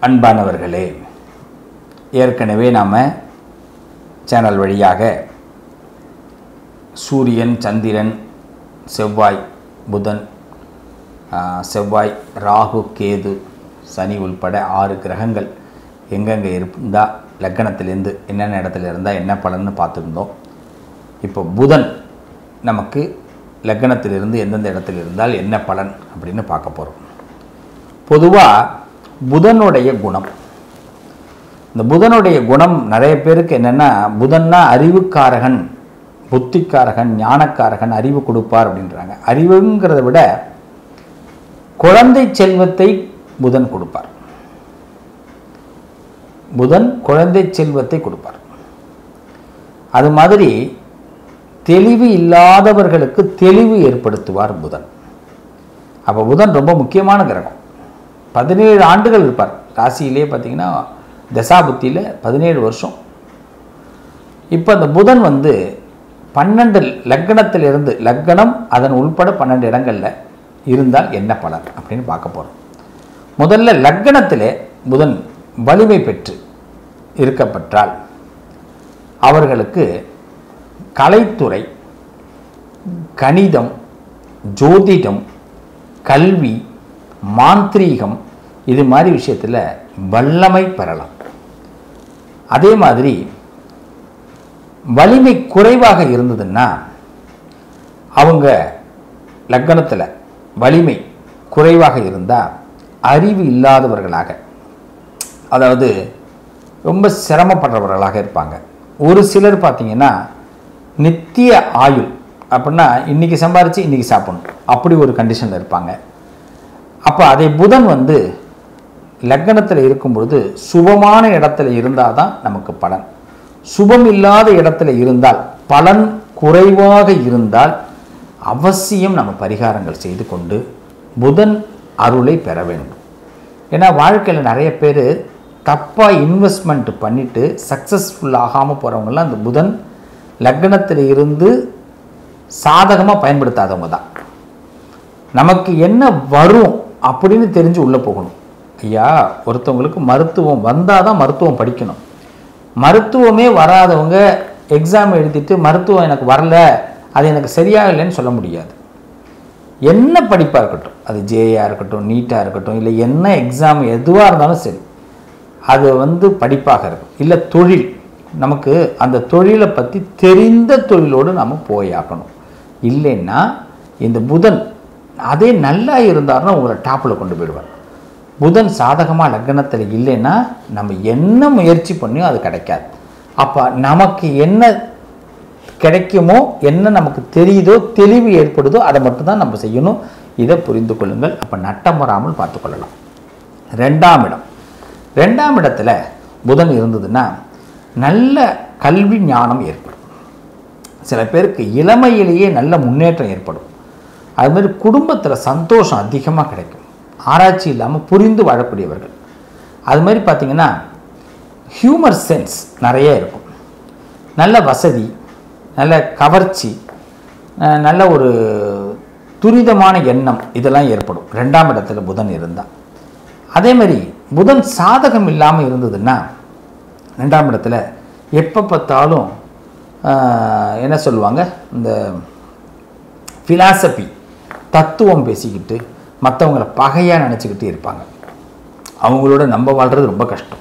அன்பானவர்களே ஏற்கனவே நாம் சேனல் வழியாக சூரியன் சந்திரன் செவ்வாய் புதன் ஆ, செவ்வாய் ராகு கேது சனி உள்பட ஆறு கிரகங்கள் எங்கெங்கே இருந்தால் லக்கணத்திலேருந்து என்னென்ன இடத்துல இருந்தால் என்ன பலன்னு பார்த்துருந்தோம் இப்போ புதன் நமக்கு லக்கணத்திலிருந்து எந்தெந்த இடத்துல இருந்தால் என்ன பலன் அப்படின்னு பார்க்க போகிறோம் பொதுவாக புதனுடைய குணம் இந்த புதனுடைய குணம் நிறைய பேருக்கு என்னென்னா புதன்னா அறிவுக்காரகன் புத்திக்காரகன் ஞானக்காரகன் அறிவு கொடுப்பார் அப்படின்றாங்க அறிவுங்கிறத விட குழந்தை செல்வத்தை புதன் கொடுப்பார் புதன் குழந்தை செல்வத்தை கொடுப்பார் அது மாதிரி தெளிவு இல்லாதவர்களுக்கு தெளிவு ஏற்படுத்துவார் புதன் அப்போ புதன் ரொம்ப முக்கியமான கிரகம் பதினேழு ஆண்டுகள் இருப்பார் ராசியிலே பார்த்தீங்கன்னா தசாபுத்தியில் பதினேழு வருஷம் இப்போ அந்த புதன் வந்து பன்னெண்டு லக்கணத்திலிருந்து லக்கணம் அதன் உள்பட பன்னெண்டு இடங்களில் இருந்தால் என்ன பலன் அப்படின்னு பார்க்க போகிறோம் முதல்ல லக்கணத்திலே புதன் வலிமை பெற்று இருக்கப்பட்டால் அவர்களுக்கு கலைத்துறை கணிதம் ஜோதிடம் கல்வி மாந்திரீகம் இது மாதிரி விஷயத்தில் வல்லமை பெறலாம் அதே மாதிரி வலிமை குறைவாக இருந்ததுன்னா அவங்க லக்கணத்தில் வலிமை குறைவாக இருந்தால் அறிவு இல்லாதவர்களாக அதாவது ரொம்ப சிரமப்படுறவர்களாக இருப்பாங்க ஒரு சிலர் பார்த்தீங்கன்னா நித்திய ஆயுள் அப்படின்னா இன்றைக்கி சம்பாரித்து இன்றைக்கி சாப்பிடணும் அப்படி ஒரு கண்டிஷனில் இருப்பாங்க அப்போ அதை புதன் வந்து லக்கணத்தில் இருக்கும் பொழுது சுபமான இடத்துல இருந்தால் தான் நமக்கு பலன் சுபம் இல்லாத இடத்துல இருந்தால் பலன் குறைவாக இருந்தால் அவசியம் நம்ம பரிகாரங்கள் செய்து கொண்டு புதன் அருளை பெற வேண்டும் ஏன்னா வாழ்க்கையில் நிறைய பேர் தப்பாக இன்வெஸ்ட்மெண்ட் பண்ணிவிட்டு சக்ஸஸ்ஃபுல் ஆகாமல் போகிறவங்கலாம் அந்த புதன் லக்னத்தில் இருந்து சாதகமாக பயன்படுத்தாதவங்க தான் நமக்கு என்ன வரும் அப்படின்னு தெரிஞ்சு உள்ளே போகணும் ஐயா ஒருத்தவங்களுக்கு மருத்துவம் வந்தால் தான் மருத்துவம் படிக்கணும் மருத்துவமே வராதவங்க எக்ஸாம் எழுதிட்டு மருத்துவம் எனக்கு வரல அது எனக்கு சரியாகலைன்னு சொல்ல முடியாது என்ன படிப்பாக இருக்கட்டும் அது ஜேயாக இருக்கட்டும் நீட்டாக இருக்கட்டும் இல்லை என்ன எக்ஸாம் எதுவாக இருந்தாலும் சரி அது வந்து படிப்பாக இருக்கும் இல்லை தொழில் நமக்கு அந்த தொழிலை பற்றி தெரிந்த தொழிலோடு நம்ம போயாகணும் இல்லைன்னா இந்த புதன் அதே நல்லா இருந்தாருன்னா உங்களை டாப்பில் கொண்டு போயிடுவார் புதன் சாதகமாக லக்னத்தில் இல்லைன்னா நம்ம என்ன முயற்சி பண்ணியோ அது கிடைக்காது அப்போ நமக்கு என்ன கிடைக்குமோ என்ன நமக்கு தெரியுதோ தெளிவு ஏற்படுதோ அதை மட்டும்தான் நம்ம செய்யணும் இதை புரிந்து கொள்ளுங்கள் அப்போ நட்டம் வராமல் பார்த்துக்கொள்ளலாம் ரெண்டாம் இடம் ரெண்டாம் இடத்துல புதன் இருந்ததுன்னா நல்ல கல்வி ஞானம் ஏற்படும் சில பேருக்கு இளமையிலேயே நல்ல முன்னேற்றம் ஏற்படும் அது மாதிரி குடும்பத்தில் சந்தோஷம் அதிகமாக கிடைக்கும் ஆராய்ச்சி இல்லாமல் புரிந்து வாழக்கூடியவர்கள் அது மாதிரி பார்த்திங்கன்னா ஹியூமர் சென்ஸ் நிறைய இருக்கும் நல்ல வசதி நல்ல கவர்ச்சி அஹ் நல்ல ஒரு துரிதமான எண்ணம் இதெல்லாம் ஏற்படும் ரெண்டாம் இடத்துல புதன் இருந்தால் அதே மாதிரி புதன் சாதகம் இல்லாமல் இருந்ததுன்னா ரெண்டாம் இடத்துல எப்போ பார்த்தாலும் ஆஹ், என்ன சொல்லுவாங்க இந்த ஃபிலாசபி தத்துவம் பேசிக்கிட்டு மற்றவங்கள பகையாக நினச்சிக்கிட்டு இருப்பாங்க அவங்களோட நம்ம வாழ்கிறது ரொம்ப கஷ்டம்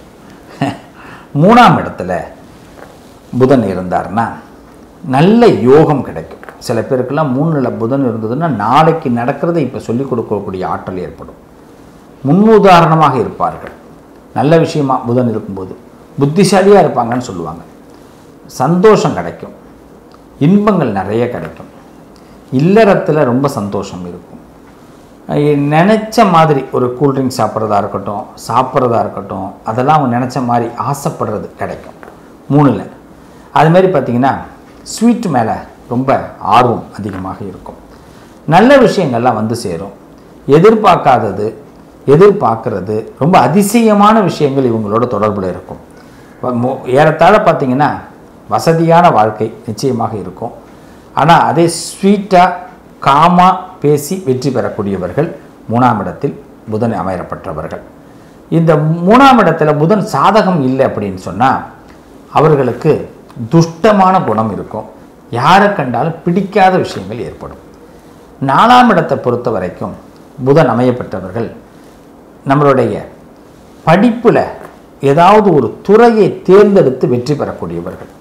மூணாம் இடத்துல புதன் இருந்தார்னா நல்ல யோகம் கிடைக்கும் சில பேருக்கெல்லாம் மூணில் புதன் இருந்ததுன்னா நாளைக்கு நடக்கிறதை இப்போ சொல்லிக் கொடுக்கக்கூடிய ஆற்றல் ஏற்படும் முன்னுதாரணமாக இருப்பார்கள் நல்ல விஷயமா புதன் இருக்கும்போது புத்திசாலியாக இருப்பாங்கன்னு சொல்லுவாங்க சந்தோஷம் கிடைக்கும் இன்பங்கள் நிறைய கிடைக்கும் இல்லறத்தில் ரொம்ப சந்தோஷம் இருக்கும் அஹ் நினைச்ச மாதிரி ஒரு கூல்ட்ரிங்க் சாப்பிட்றதா இருக்கட்டும் சாப்பிட்றதா இருக்கட்டும் அதெல்லாம் அவங்க நினச்ச மாதிரி ஆசைப்படுறது கிடைக்கும் மூணில் அது மாதிரி பார்த்திங்கன்னா ஸ்வீட் மேலே ரொம்ப ஆர்வம் அதிகமாக இருக்கும் நல்ல விஷயங்கள்லாம் வந்து சேரும் எதிர்பார்க்காதது எதிர்பார்க்கறது ரொம்ப அதிசயமான விஷயங்கள் இவங்களோட தொடர்பில் இருக்கும் வ- மு- ஏறத்தாழ பார்த்தீங்கன்னா வசதியான வாழ்க்கை நிச்சயமாக இருக்கும் ஆனால் அதே ஸ்வீட்டாக காமாக பேசி வெற்றி பெறக்கூடியவர்கள் மூணாம் இடத்தில் புதன் அமையப்பட்டவர்கள் இந்த மூணாம் இடத்துல புதன் சாதகம் இல்லை அப்படின்னு சொன்னால் அவர்களுக்கு துஷ்டமான குணம் இருக்கும் யாரை கண்டாலும் பிடிக்காத விஷயங்கள் ஏற்படும் நாலாம் இடத்தை பொறுத்த வரைக்கும் புதன் அமையப்பட்டவர்கள் நம்மளுடைய படிப்பில் ஏதாவது ஒரு துறையை தேர்ந்தெடுத்து வெற்றி பெறக்கூடியவர்கள்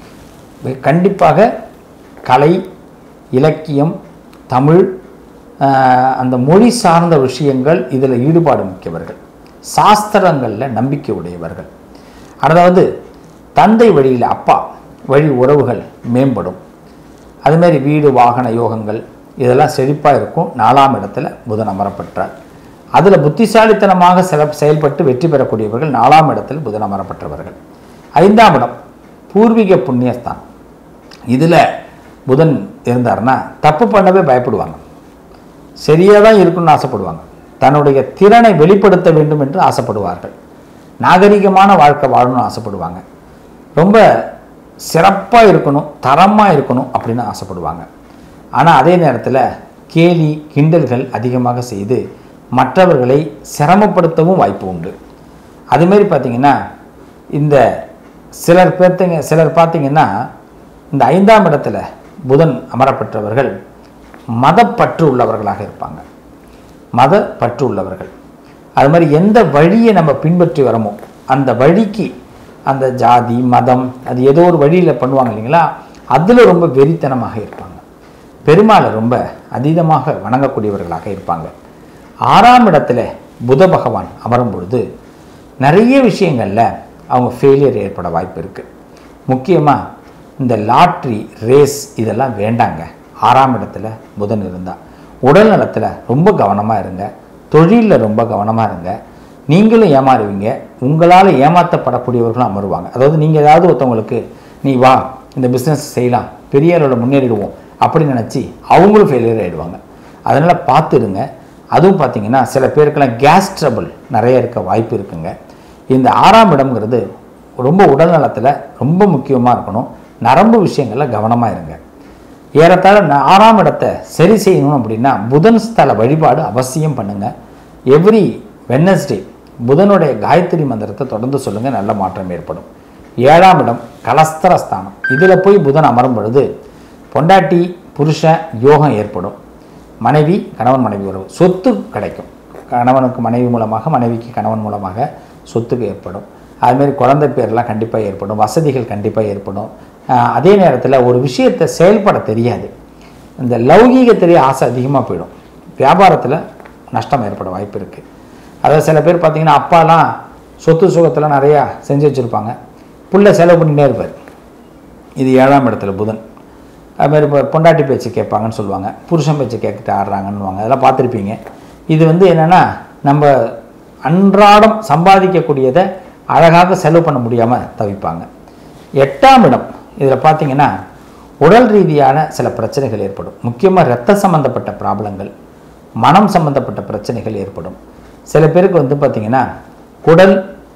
கண்டிப்பாக கலை இலக்கியம் தமிழ் ஆஹ், அந்த மொழி சார்ந்த விஷயங்கள் இதில் ஈடுபாடு மிக்கவர்கள் சாஸ்திரங்களில் நம்பிக்கை உடையவர்கள் அதாவது தந்தை வழியில் அப்பா வழி உறவுகள் மேம்படும் அதுமாரி வீடு வாகன யோகங்கள் இதெல்லாம் செழிப்பாக இருக்கும் நாலாம் இடத்துல புதன் அமரப்பட்டார் அதில் புத்திசாலித்தனமாக செல செயல்பட்டு வெற்றி பெறக்கூடியவர்கள் நாலாம் இடத்தில் புதன் அமரப்பட்டவர்கள் ஐந்தாம் இடம் பூர்வீக புண்ணியஸ்தான் இதில் புதன் இருந்தாருன்னா தப்பு பண்ணவே பயப்படுவாங்க சரியாக தான் இருக்கணும்னு ஆசைப்படுவாங்க தன்னுடைய திறனை வெளிப்படுத்த வேண்டும் என்று ஆசைப்படுவார்கள் நாகரிகமான வாழ்க்கை வாழணும்னு ஆசைப்படுவாங்க ரொம்ப சிறப்பாக இருக்கணும் தரமாக இருக்கணும் அப்படின்னு ஆசைப்படுவாங்க ஆனால் அதே நேரத்தில் கேலி கிண்டல்கள் அதிகமாக செய்து மற்றவர்களை சிரமப்படுத்தவும் வாய்ப்பு உண்டு அதுமாரி பார்த்தீங்கன்னா இந்த சிலர் பேர்த்தங்க சிலர் பார்த்தீங்கன்னா இந்த ஐந்தாம் இடத்துல புதன் அமரப்பெற்றவர்கள் மதப்பற்று உள்ளவர்களாக இருப்பாங்க மத பற்று உள்ளவர்கள் அது மாதிரி எந்த வழியை நம்ம பின்பற்றி வரமோ அந்த வழிக்கு அந்த ஜாதி மதம் அது ஏதோ ஒரு வழியில் பண்ணுவாங்க இல்லைங்களா அதில் ரொம்ப வெறித்தனமாக இருப்பாங்க பெருமாளை ரொம்ப அதீதமாக வணங்கக்கூடியவர்களாக இருப்பாங்க ஆறாம் இடத்துல புத பகவான் அமரும் பொழுது நிறைய விஷயங்களில் அவங்க ஃபெயிலியர் ஏற்பட வாய்ப்பு இருக்குது முக்கியமாக இந்த லாட்ரி ரேஸ் இதெல்லாம் வேண்டாங்க ஆறாம் இடத்துல புதன் இருந்தால் உடல் நலத்தில் ரொம்ப கவனமாக இருங்க தொழிலில் ரொம்ப கவனமாக இருங்க நீங்களும் ஏமாறுவீங்க உங்களால் ஏமாற்றப்படக்கூடியவர்களும் அமருவாங்க அதாவது நீங்கள் ஏதாவது ஒருத்தவங்களுக்கு நீ வா இந்த பிஸ்னஸ் செய்யலாம் பெரிய அளவில் முன்னேறிடுவோம் அப்படின்னு நினச்சி அவங்களும் ஃபெயிலியர் ஆகிடுவாங்க அதனால் பார்த்துடுங்க அதுவும் பார்த்தீங்கன்னா சில பேருக்கெல்லாம் கேஸ் ட்ரபிள் நிறைய இருக்க வாய்ப்பு இருக்குங்க இந்த ஆறாம் இடம்ங்கிறது ரொம்ப உடல் நலத்தில் ரொம்ப முக்கியமாக இருக்கணும் நரம்பு விஷயங்களில் கவனமாக இருங்க ஏறத்தாழ ந- ஆறாம் இடத்தை சரி செய்யணும் அப்படின்னா புதன் ஸ்தல வழிபாடு அவசியம் பண்ணுங்கள் எவ்ரி வெனஸ்டே புதனுடைய காயத்ரி மந்திரத்தை தொடர்ந்து சொல்லுங்கள் நல்ல மாற்றம் ஏற்படும் ஏழாம் இடம் கலஸ்தர ஸ்தானம் இதில் போய் புதன் அமரும் பொழுது பொண்டாட்டி புருஷன் யோகம் ஏற்படும் மனைவி கணவன் மனைவி உறவு சொத்து கிடைக்கும் கணவனுக்கு மனைவி மூலமாக மனைவிக்கு கணவன் மூலமாக சொத்துக்கு ஏற்படும் அதுமாரி குழந்தை பேர்லாம் கண்டிப்பாக ஏற்படும் வசதிகள் கண்டிப்பாக ஏற்படும் ஆஹ் அதே நேரத்தில் ஒரு விஷயத்தை செயல்பட தெரியாது இந்த லௌகீகத்திலேயே ஆசை அதிகமாக போயிடும் வியாபாரத்தில் நஷ்டம் ஏற்பட வாய்ப்பு இருக்குது அதாவது சில பேர் பார்த்தீங்கன்னா அப்பாலாம் சொத்து சுகத்தில் நிறையா செஞ்சு வச்சுருப்பாங்க புள்ள செலவு பண்ணிட்டே இருப்பார் இது ஏழாம் இடத்துல புதன் அதுமாதிரி இப்போ பொண்டாட்டி பேச்சு கேட்பாங்கன்னு சொல்லுவாங்க புருஷன் பேச்சு கேட்கிட்டு ஆடுறாங்கன்னுவாங்க அதெல்லாம் பார்த்துருப்பீங்க இது வந்து என்னென்னா நம்ம அன்றாடம் சம்பாதிக்கக்கூடியதை அழகாக செலவு பண்ண முடியாமல் தவிப்பாங்க எட்டாம் இடம் இதில் பார்த்தீங்கன்னா உடல் ரீதியான சில பிரச்சனைகள் ஏற்படும் முக்கியமாக இரத்த சம்பந்தப்பட்ட ப்ராப்ளங்கள் மனம் சம்பந்தப்பட்ட பிரச்சனைகள் ஏற்படும் சில பேருக்கு வந்து பார்த்திங்கன்னா குடல்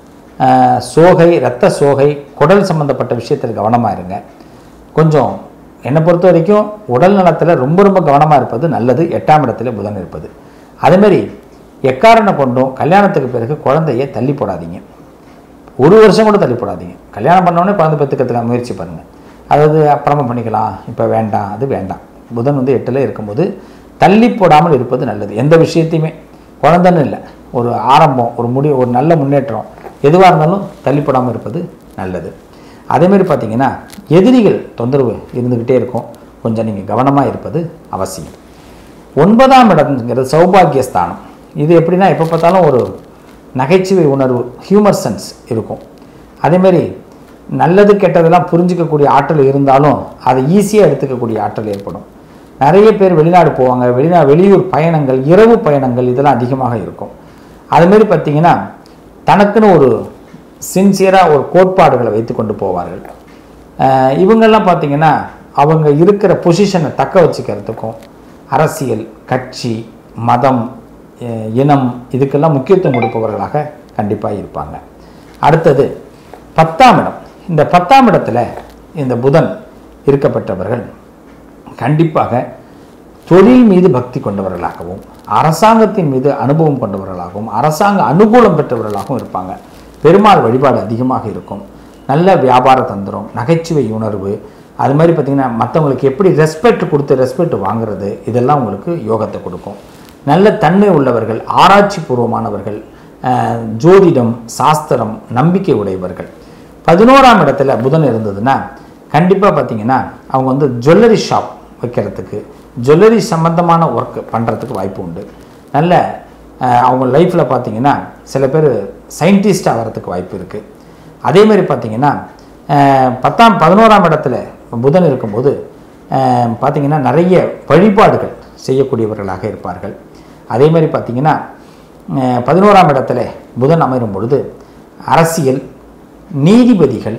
ஆஹ், சோகை இரத்த சோகை குடல் சம்பந்தப்பட்ட விஷயத்தில் கவனமாக இருங்க கொஞ்சம் என்னை பொறுத்த வரைக்கும் உடல் நலத்தில் ரொம்ப ரொம்ப கவனமாக இருப்பது நல்லது எட்டாம் இடத்துல புதன் இருப்பது அதேமாரி எக்காரணம் கொண்டும் கல்யாணத்துக்கு பிறகு குழந்தைய தள்ளி போடாதீங்க ஒரு வருஷம் கூட தள்ளி போடாதீங்க கல்யாணம் பண்ணோடனே குழந்தை பெற்றுக்கிறதுக்கு முயற்சி பண்ணுங்கள் அதாவது அப்புறமா பண்ணிக்கலாம் இப்போ வேண்டாம் அது வேண்டாம் புதன் வந்து எட்டில் இருக்கும்போது தள்ளி போடாமல் இருப்பது நல்லது எந்த விஷயத்தையுமே குழந்தைன்னு இல்லை ஒரு ஆரம்பம் ஒரு முடி ஒரு நல்ல முன்னேற்றம் எதுவாக இருந்தாலும் தள்ளி போடாமல் இருப்பது நல்லது அதேமாரி பார்த்தீங்கன்னா எதிரிகள் தொந்தரவு இருந்துக்கிட்டே இருக்கும் கொஞ்சம் நீங்கள் கவனமாக இருப்பது அவசியம் ஒன்பதாம் இடம்ங்கிறது சௌபாகியஸ்தானம் இது எப்படின்னா எப்போ பார்த்தாலும் ஒரு நகைச்சுவை உணர்வு ஹியூமர் சென்ஸ் இருக்கும் அதேமாரி நல்லது கெட்டதெல்லாம் புரிஞ்சிக்கக்கூடிய ஆற்றல் இருந்தாலும் அதை ஈஸியாக எடுத்துக்கக்கூடிய ஆற்றல் ஏற்படும் நிறைய பேர் வெளிநாடு போவாங்க வெளிநா வெளியூர் பயணங்கள் இரவு பயணங்கள் இதெல்லாம் அதிகமாக இருக்கும் அதுமாரி பார்த்தீங்கன்னா தனக்குன்னு ஒரு சின்சியராக ஒரு கோட்பாடுகளை வைத்து கொண்டு போவார்கள் அஹ் இவங்கெல்லாம் பார்த்தீங்கன்னா அவங்க இருக்கிற பொசிஷனை தக்க வச்சுக்கிறதுக்கும் அரசியல் கட்சி மதம் அஹ் இனம் இதுக்கெல்லாம் முக்கியத்துவம் கொடுப்பவர்களாக கண்டிப்பாக இருப்பாங்க அடுத்தது பத்தாம் இடம் இந்த பத்தாம் இடத்துல இந்த புதன் இருக்கப்பட்டவர்கள் கண்டிப்பாக தொழில் மீது பக்தி கொண்டவர்களாகவும் அரசாங்கத்தின் மீது அனுபவம் கொண்டவர்களாகவும் அரசாங்க அனுகூலம் பெற்றவர்களாகவும் இருப்பாங்க பெருமாள் வழிபாடு அதிகமாக இருக்கும் நல்ல வியாபார தந்திரம் நகைச்சுவை உணர்வு அது மாதிரி பார்த்திங்கன்னா மற்றவங்களுக்கு எப்படி ரெஸ்பெக்ட் கொடுத்து ரெஸ்பெக்ட் வாங்குறது இதெல்லாம் உங்களுக்கு யோகத்தை கொடுக்கும் நல்ல தன்மை உள்ளவர்கள் ஆராய்ச்சி பூர்வமானவர்கள் அஹ், ஜோதிடம் சாஸ்திரம் நம்பிக்கை உடையவர்கள் பதினோராம் இடத்துல புதன் இருந்ததுன்னா கண்டிப்பாக பார்த்தீங்கன்னா அவங்க வந்து ஜுவல்லரி ஷாப் வைக்கிறதுக்கு ஜுவல்லரி சம்மந்தமான ஒர்க் பண்ணுறதுக்கு வாய்ப்பு உண்டு நல்ல அஹ், அவங்க லைஃப்பில் பார்த்தீங்கன்னா சில பேர் சயின்டிஸ்டாக வரதுக்கு வாய்ப்பு இருக்குது அதே மாதிரி பார்த்தீங்கன்னா அஹ், பத்தாம் பதினோராம் இடத்துல புதன் இருக்கும்போது அஹ், பார்த்தீங்கன்னா நிறைய வழிபாடுகள் செய்யக்கூடியவர்களாக இருப்பார்கள் அதே மாதிரி பார்த்தீங்கன்னா அஹ், பதினோராம் இடத்துல புதன் அமைரும் பொழுது அரசியல் நீதிபதிகள்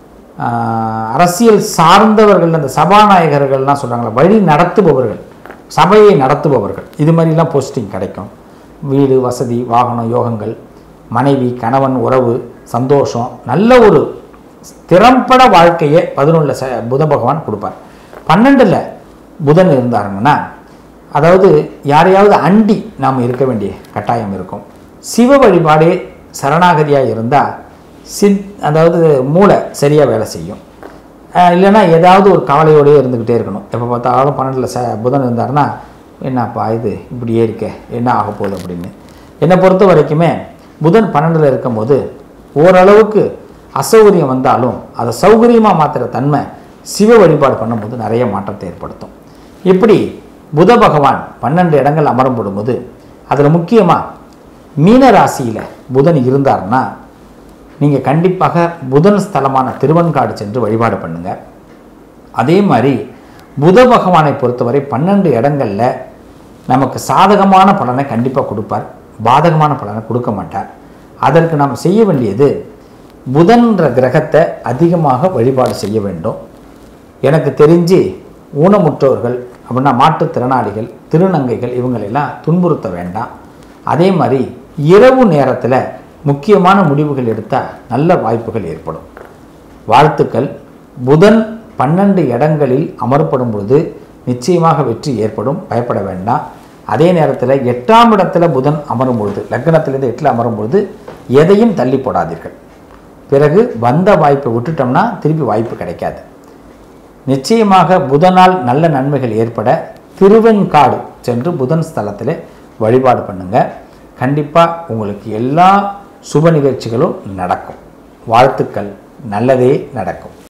ஆஹ், அரசியல் சார்ந்தவர்கள் அந்த சபாநாயகர்கள்லாம் சொல்கிறாங்களா வழி நடத்துபவர்கள் சபையை நடத்துபவர்கள் இது மாதிரிலாம் போஸ்டிங் கிடைக்கும் வீடு வசதி வாகனம் யோகங்கள் மனைவி கணவன் உறவு சந்தோஷம் நல்ல ஒரு திறம்பட வாழ்க்கையை பதினொன்றில் ச புத பகவான் கொடுப்பார் பன்னெண்டில் புதன் இருந்தாருங்கன்னா அதாவது யாரையாவது அண்டி நாம் இருக்க வேண்டிய கட்டாயம் இருக்கும் சிவ வழிபாடே சரணாகதியாக இருந்தால் சித் அதாவது மூளை சரியாக வேலை செய்யும் அஹ் இல்லைன்னா ஏதாவது ஒரு கவலையோடயே இருந்துக்கிட்டே இருக்கணும் எப்போ பார்த்தாலும் பன்னெண்டில் ச புதன் இருந்தாருன்னா என்னப்பா இது இப்படியே இருக்கே என்ன ஆக போகுது அப்படின்னு என்னை பொறுத்த வரைக்குமே புதன் பன்னெண்டில் இருக்கும்போது ஓரளவுக்கு அசௌகரியம் வந்தாலும் அதை சௌகரியமாக மாற்றுற தன்மை சிவ வழிபாடு பண்ணும்போது நிறைய மாற்றத்தை ஏற்படுத்தும் இப்படி புத பகவான் பன்னெண்டு இடங்கள் அமரும் போடும்போது அதில் முக்கியமாக மீன ராசியில் புதன் இருந்தார்னா நீங்கள் கண்டிப்பாக புதன் ஸ்தலமான திருவன்காடு சென்று வழிபாடு பண்ணுங்க அதே மாதிரி புத பகவானை பொறுத்தவரை பன்னெண்டு இடங்களில் நமக்கு சாதகமான பலனை கண்டிப்பாக கொடுப்பார் பாதகமான பலனை கொடுக்க மாட்டார் அதற்கு நாம் செய்ய வேண்டியது புதன்ற கிரகத்தை அதிகமாக வழிபாடு செய்ய வேண்டும் எனக்கு தெரிஞ்சு ஊனமுற்றோர்கள் அப்படின்னா மாற்றுத்திறனாளிகள் திருநங்கைகள் இவங்களெல்லாம் துன்புறுத்த வேண்டாம் அதே மாதிரி இரவு நேரத்தில் முக்கியமான முடிவுகள் எடுத்தால் நல்ல வாய்ப்புகள் ஏற்படும் வாழ்த்துக்கள் புதன் பன்னெண்டு இடங்களில் அமர்ப்படும் பொழுது நிச்சயமாக வெற்றி ஏற்படும் பயப்பட வேண்டாம் அதே நேரத்தில் எட்டாம் இடத்துல புதன் அமரும் பொழுது லக்னத்திலிருந்து எட்டில் அமரும் பொழுது எதையும் தள்ளி போடாதீர்கள் பிறகு வந்த வாய்ப்பை விட்டுட்டோம்னா திருப்பி வாய்ப்பு கிடைக்காது நிச்சயமாக புதனால் நல்ல நன்மைகள் ஏற்பட திருவெண்காடு சென்று புதன் ஸ்தலத்தில் வழிபாடு பண்ணுங்க கண்டிப்பாக உங்களுக்கு எல்லா சுப நிகழ்ச்சிகளும் நடக்கும் வாழ்த்துக்கள் நல்லதே நடக்கும்